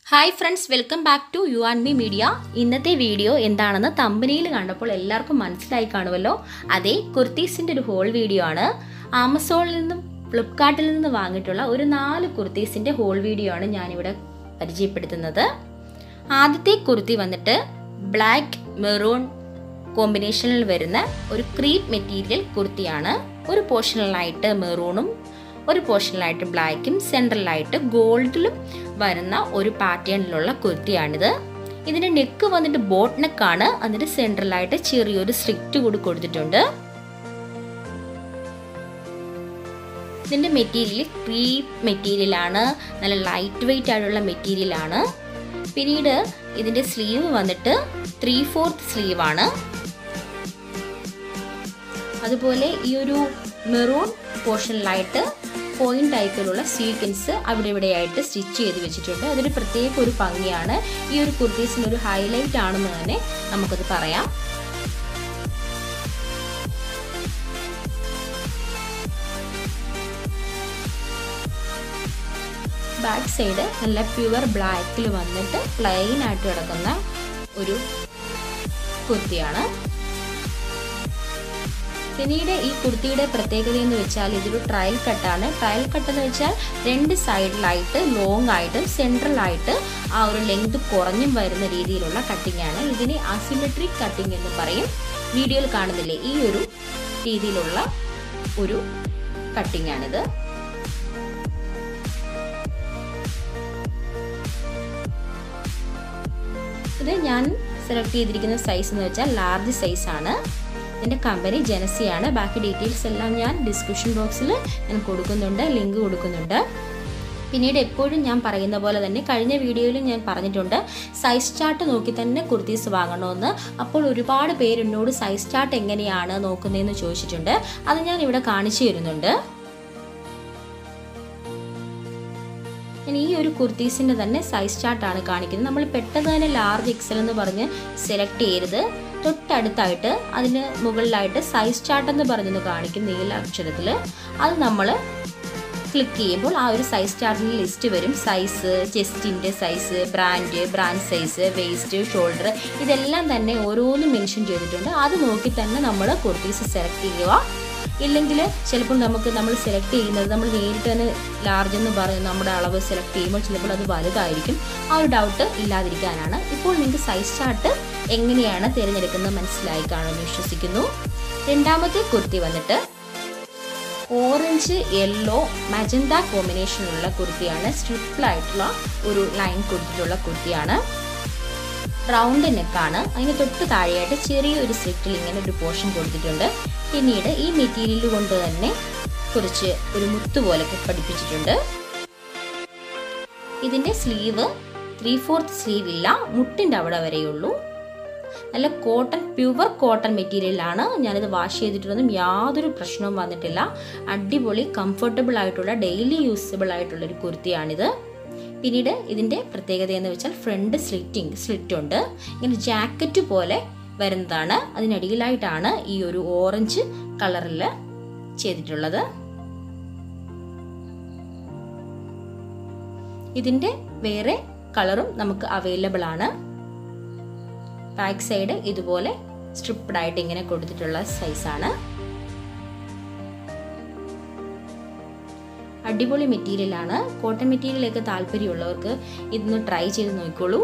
hi friends welcome back to you and me media ഇന്നത്തെ video എന്താണെന്ന് തമ്പനിയിൽ കണ്ടപ്പോൾ എല്ലാവർക്കും മനസ്സിലായി കാണുമല്ലോ അതെ കുർത്തീസിൻ്റെ ഒരു ഹോൾ വീഡിയോ ആണ് ആമസോണിൽ നിന്നും ഫ്ലിപ്കാർട്ടിൽ നിന്ന് വാങ്ങിയിട്ടുള്ള ഒരു നാല് കുർത്തീസിൻ്റെ ഹോൾ വീഡിയോ ആണ് ഞാനിവിടെ പരിചയപ്പെടുത്തുന്നത് ആദ്യത്തെ കുർത്തി വന്നിട്ട് ബ്ലാക്ക് മെറൂൺ കോമ്പിനേഷനിൽ വരുന്ന ഒരു ക്രീപ്പ് മെറ്റീരിയൽ കുർത്തിയാണ് ഒരു പോർഷനിലായിട്ട് മെറൂണും ഒരു പോർഷനിലായിട്ട് ബ്ലാക്കും സെൻട്രലായിട്ട് ഗോൾഡിലും വരുന്ന ഒരു പാറ്റേണിലുള്ള കുർത്തിയാണിത് ഇതിൻ്റെ നെക്ക് വന്നിട്ട് ബോട്ട് നെക്കാണ് അതിൻ്റെ സെൻട്രലായിട്ട് ചെറിയൊരു സ്ട്രിക്റ്റ് കൂടി കൊടുത്തിട്ടുണ്ട് ഇതിൻ്റെ മെറ്റീരിയൽ ക്രീപ്പ് മെറ്റീരിയലാണ് നല്ല ലൈറ്റ് വെയിറ്റ് ആയിട്ടുള്ള മെറ്റീരിയലാണ് പിന്നീട് ഇതിൻ്റെ സ്ലീവ് വന്നിട്ട് ത്രീ ഫോർത്ത് സ്ലീവാണ് അതുപോലെ ഈ ഒരു മെറൂൺ പോർഷനിലായിട്ട് പോയിന്റ് ടൈപ്പിലുള്ള സീക്വൻസ് അവിടെ ഇവിടെയായിട്ട് സ്റ്റിച്ച് ചെയ്ത് വെച്ചിട്ടുണ്ട് അതൊരു പ്രത്യേക ഒരു ഭംഗിയാണ് ഈ ഒരു കുർത്തീസിന് ഒരു ഹൈലൈറ്റ് ആണെന്ന് തന്നെ നമുക്കത് പറയാം ബാക്ക് സൈഡ് നല്ല പ്യുവർ ബ്ലാക്കിൽ വന്നിട്ട് പ്ലെയിൻ ആയിട്ട് കിടക്കുന്ന ഒരു കുർത്തിയാണ് പിന്നീട് ഈ കുർത്തിയുടെ പ്രത്യേകത എന്ന് വെച്ചാൽ ഇതൊരു ട്രയൽ കട്ടാണ് ട്രയൽ കട്ട് എന്ന് വെച്ചാൽ രണ്ട് സൈഡിലായിട്ട് ലോങ് ആയിട്ടും സെൻട്രൽ ആയിട്ട് ആ ഒരു ലെങ്ത് കുറഞ്ഞും വരുന്ന രീതിയിലുള്ള കട്ടിംഗ് ആണ് ഇതിനെ അസിമെട്രിക് കട്ടിംഗ് എന്ന് പറയും വീഡിയോയിൽ കാണുന്നില്ലേ ഈ ഒരു രീതിയിലുള്ള ഒരു കട്ടിംഗ് ആണിത് ഇത് ഞാൻ സെലക്ട് ചെയ്തിരിക്കുന്ന സൈസ് എന്ന് വെച്ചാൽ ലാർജ് സൈസ് ആണ് ഇതിൻ്റെ കമ്പനി ജനസിയാണ് ബാക്കി ഡീറ്റെയിൽസ് എല്ലാം ഞാൻ ഡിസ്ക്രിപ്ഷൻ ബോക്സിൽ ഞാൻ കൊടുക്കുന്നുണ്ട് ലിങ്ക് കൊടുക്കുന്നുണ്ട് പിന്നീട് എപ്പോഴും ഞാൻ പറയുന്ന പോലെ തന്നെ കഴിഞ്ഞ വീഡിയോയിലും ഞാൻ പറഞ്ഞിട്ടുണ്ട് സൈസ് ചാർട്ട് നോക്കി തന്നെ കുർത്തീസ് വാങ്ങണമെന്ന് അപ്പോൾ ഒരുപാട് പേര് എന്നോട് സൈസ് ചാർട്ട് എങ്ങനെയാണ് നോക്കുന്നതെന്ന് ചോദിച്ചിട്ടുണ്ട് അത് ഞാൻ ഇവിടെ കാണിച്ചു തരുന്നുണ്ട് ഞാൻ ഈ ഒരു കുർത്തീസിൻ്റെ തന്നെ സൈസ് ചാർട്ടാണ് കാണിക്കുന്നത് നമ്മൾ പെട്ടെന്ന് തന്നെ ലാർജ് എക്സൽ എന്ന് പറഞ്ഞ് സെലക്ട് ചെയ്യരുത് തൊട്ടടുത്തായിട്ട് അതിന് മുകളിലായിട്ട് സൈസ് ചാർട്ട് എന്ന് പറഞ്ഞൊന്ന് കാണിക്കും നീല അക്ഷരത്തിൽ അത് നമ്മൾ ക്ലിക്ക് ചെയ്യുമ്പോൾ ആ ഒരു സൈസ് ചാർട്ടിൻ്റെ ലിസ്റ്റ് വരും സൈസ് ചെസ്റ്റിൻ്റെ size brand brand size waist shoulder ഇതെല്ലാം തന്നെ ഓരോന്നും മെൻഷൻ ചെയ്തിട്ടുണ്ട് അത് നോക്കി തന്നെ നമ്മൾ കുർത്തീസ് സെലക്ട് ചെയ്യുക ഇല്ലെങ്കിൽ ചിലപ്പോൾ നമുക്ക് നമ്മൾ സെലക്ട് ചെയ്യുന്നത് നമ്മൾ നേരിട്ട് തന്നെ ലാർജ് എന്ന് പറഞ്ഞ് നമ്മുടെ അളവ് സെലക്ട് ചെയ്യുമ്പോൾ ചിലപ്പോൾ അത് വലുതായിരിക്കും ആ ഒരു ഡൗട്ട് ഇല്ലാതിരിക്കാനാണ് ഇപ്പോൾ നിങ്ങൾക്ക് സൈസ് ചാർട്ട് എങ്ങനെയാണ് തിരഞ്ഞെടുക്കുന്നത് മനസ്സിലായി കാണുമെന്ന് വിശ്വസിക്കുന്നു രണ്ടാമത്തെ കുർത്തി വന്നിട്ട് ഓറഞ്ച് യെല്ലോ മജന്ത കോമ്പിനേഷനുള്ള കുർത്തിയാണ് സ്ട്രിപ്പിലായിട്ടുള്ള ഒരു ലൈൻ കൊടുത്തിട്ടുള്ള കുർത്തിയാണ് റൗണ്ട് നെക്കാണ് അതിന് തൊട്ട് താഴെയായിട്ട് ചെറിയൊരു സ്ലിറ്റിൽ ഇങ്ങനെ ഒരു പോർഷൻ കൊടുത്തിട്ടുണ്ട് പിന്നീട് ഈ മെറ്റീരിയൽ കൊണ്ട് തന്നെ കുറച്ച് ഒരു മുത്ത് പോലൊക്കെ പഠിപ്പിച്ചിട്ടുണ്ട് ഇതിൻ്റെ സ്ലീവ് ത്രീ ഫോർത്ത് സ്ലീവ് ഇല്ല മുട്ടിൻ്റെ അവിടെ വരെയുള്ളൂ നല്ല കോട്ടൺ പ്യുവർ കോട്ടൺ മെറ്റീരിയലാണ് ഞാനിത് വാഷ് ചെയ്തിട്ടൊന്നും യാതൊരു പ്രശ്നവും വന്നിട്ടില്ല അടിപൊളി കംഫർട്ടബിൾ ആയിട്ടുള്ള ഡെയിലി യൂസബിൾ ആയിട്ടുള്ള ഒരു കുർത്തിയാണിത് പിന്നീട് ഇതിൻ്റെ പ്രത്യേകത എന്ന് വെച്ചാൽ ഫ്രണ്ട് സ്ലിറ്റിംഗ് സ്ലിറ്റ് ഉണ്ട് ഇങ്ങനെ ജാക്കറ്റ് പോലെ വരുന്നതാണ് അതിനടിയിലായിട്ടാണ് ഈ ഒരു ഓറഞ്ച് കളറിൽ ചെയ്തിട്ടുള്ളത് ഇതിൻ്റെ വേറെ കളറും നമുക്ക് അവൈലബിൾ ആണ് ബാക്ക് സൈഡ് ഇതുപോലെ സ്ട്രിപ്ഡ് ആയിട്ട് ഇങ്ങനെ കൊടുത്തിട്ടുള്ള സൈസാണ് അടിപൊളി മെറ്റീരിയലാണ് കോട്ടൺ മെറ്റീരിയലൊക്കെ താല്പര്യമുള്ളവർക്ക് ഇതൊന്ന് ട്രൈ ചെയ്ത് നോക്കിക്കോളൂ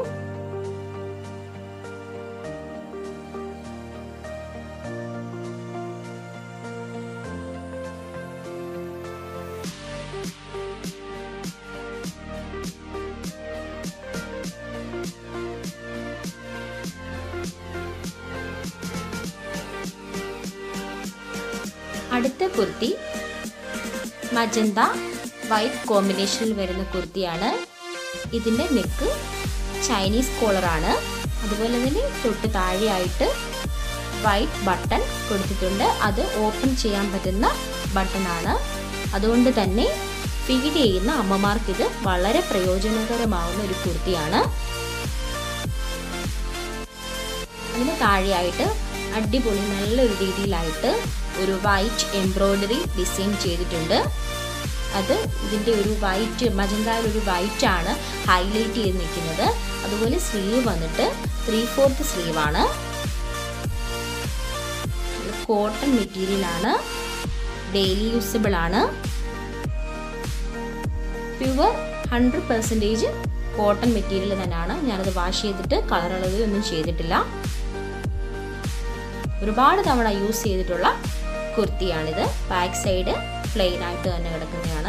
അടുത്ത കുർത്തി മജന്ത വൈറ്റ് കോമ്പിനേഷനിൽ വരുന്ന കുർത്തിയാണ് ഇതിൻ്റെ നെക്ക് ചൈനീസ് കോളറാണ് അതുപോലെ തന്നെ തൊട്ട് താഴെയായിട്ട് വൈറ്റ് ബട്ടൺ കൊടുത്തിട്ടുണ്ട് അത് ഓപ്പൺ ചെയ്യാൻ പറ്റുന്ന ബട്ടൺ ആണ് അതുകൊണ്ട് തന്നെ ഫീഡ് ചെയ്യുന്ന അമ്മമാർക്ക് ഇത് വളരെ പ്രയോജനകരമാവുന്ന ഒരു കുർത്തിയാണ് അതിന് താഴെയായിട്ട് അടിപൊളി നല്ലൊരു രീതിയിലായിട്ട് ഒരു വൈറ്റ് എംബ്രോയ്ഡറി ഡിസൈൻ ചെയ്തിട്ടുണ്ട് അത് ഇതിൻ്റെ ഒരു വൈറ്റ് മജന്തായുടെ ഒരു വൈറ്റ് ആണ് ഹൈലൈറ്റ് ചെയ്ത് നിൽക്കുന്നത് അതുപോലെ സ്ലീവ് വന്നിട്ട് ത്രീ ഫോർത്ത് സ്ലീവാണ് കോട്ടൺ മെറ്റീരിയലാണ് ഡെയിലി യൂസബിൾ ആണ് pure hundred percentage cotton material തന്നെയാണ് ഞാനത് വാഷ് ചെയ്തിട്ട് കളർ ഒന്നും ചെയ്തിട്ടില്ല ഒരുപാട് തവണ യൂസ് ചെയ്തിട്ടുള്ള കുർത്തിയാണിത് ബാക്ക് സൈഡ് പ്ലെയിൻ ആയിട്ട് തന്നെ കിടക്കുന്നതാണ്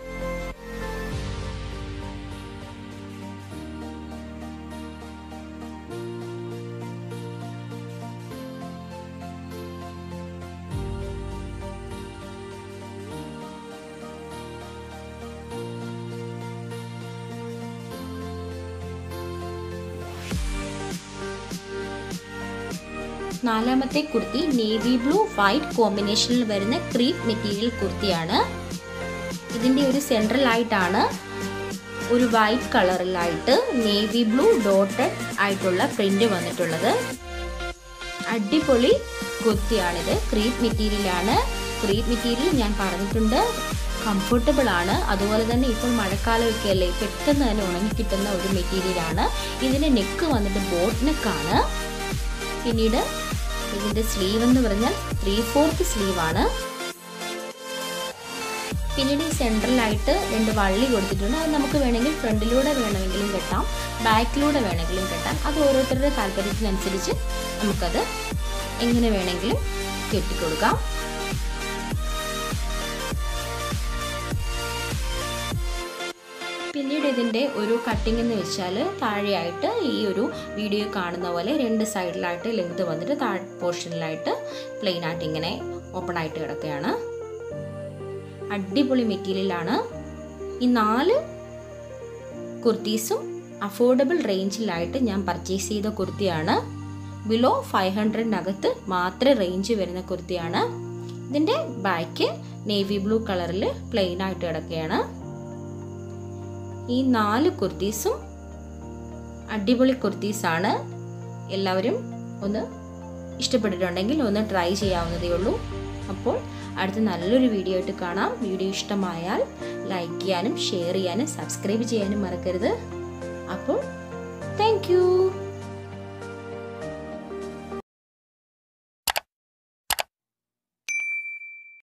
നാലാമത്തെ കുർത്തി നേവി ബ്ലൂ വൈറ്റ് കോമ്പിനേഷനിൽ വരുന്ന ക്രീപ്പ് മെറ്റീരിയൽ കുർത്തിയാണ് ഇതിൻ്റെ ഒരു സെൻട്രൽ ആയിട്ടാണ് ഒരു വൈറ്റ് കളറിലായിട്ട് നേവി ബ്ലൂ ഡോട്ടഡ് ആയിട്ടുള്ള പ്രിന്റ് വന്നിട്ടുള്ളത് അടിപൊളി കുർത്തിയാണിത് ക്രീപ്പ് മെറ്റീരിയലാണ് ക്രീപ്പ് മെറ്റീരിയൽ ഞാൻ പറഞ്ഞിട്ടുണ്ട് കംഫർട്ടബിൾ ആണ് അതുപോലെ തന്നെ ഇപ്പോൾ മഴക്കാലമൊക്കെ അല്ലേ പെട്ടെന്ന് തന്നെ ഉണങ്ങി കിട്ടുന്ന ഒരു മെറ്റീരിയലാണ് ഇതിൻ്റെ നെക്ക് വന്നിട്ട് ബോട്ട് നെക്കാണ് പിന്നീട് ഇതിൻ്റെ സ്ലീവ് എന്ന് പറഞ്ഞാൽ ത്രീ ഫോർത്ത് സ്ലീവാണ് പിന്നീട് ഈ സെൻട്രലായിട്ട് രണ്ട് വള്ളി കൊടുത്തിട്ടുണ്ട് അത് നമുക്ക് വേണമെങ്കിൽ ഫ്രണ്ടിലൂടെ വേണമെങ്കിലും കെട്ടാം ബാക്കിലൂടെ വേണമെങ്കിലും കെട്ടാം അത് ഓരോരുത്തരുടെ താല്പര്യത്തിനനുസരിച്ച് നമുക്കത് എങ്ങനെ വേണമെങ്കിലും കെട്ടിക്കൊടുക്കാം പിന്നീട് ഇതിൻ്റെ ഒരു കട്ടിംഗ് എന്ന് വെച്ചാൽ താഴെയായിട്ട് ഈ ഒരു വീഡിയോ കാണുന്ന പോലെ രണ്ട് സൈഡിലായിട്ട് ലെങ്ത് വന്നിട്ട് താഴെ പോർഷനിലായിട്ട് പ്ലെയിൻ ആയിട്ട് ഇങ്ങനെ ഓപ്പൺ ആയിട്ട് കിടക്കുകയാണ് അടിപൊളി മെറ്റീരിയലാണ് ഈ നാല് കുർത്തീസും അഫോർഡബിൾ റേഞ്ചിലായിട്ട് ഞാൻ പർച്ചേസ് ചെയ്ത കുർത്തിയാണ് ബിലോ ഫൈവ് ഹൺഡ്രഡിനകത്ത് മാത്രമേ റേഞ്ച് വരുന്ന കുർത്തിയാണ് ഇതിൻ്റെ ബാക്ക് നേവി ബ്ലൂ കളറിൽ പ്ലെയിൻ ആയിട്ട് കിടക്കുകയാണ് ഈ നാല് കുർത്തീസും അടിപൊളി കുർത്തീസാണ് എല്ലാവരും ഒന്ന് ഇഷ്ടപ്പെട്ടിട്ടുണ്ടെങ്കിൽ ഒന്ന് ട്രൈ ചെയ്യാവുന്നതേ ഉള്ളൂ അപ്പോൾ അടുത്ത നല്ലൊരു വീഡിയോ ആയിട്ട് കാണാം വീഡിയോ ഇഷ്ടമായാൽ ലൈക്ക് ചെയ്യാനും ഷെയർ ചെയ്യാനും സബ്സ്ക്രൈബ് ചെയ്യാനും മറക്കരുത് അപ്പോൾ താങ്ക്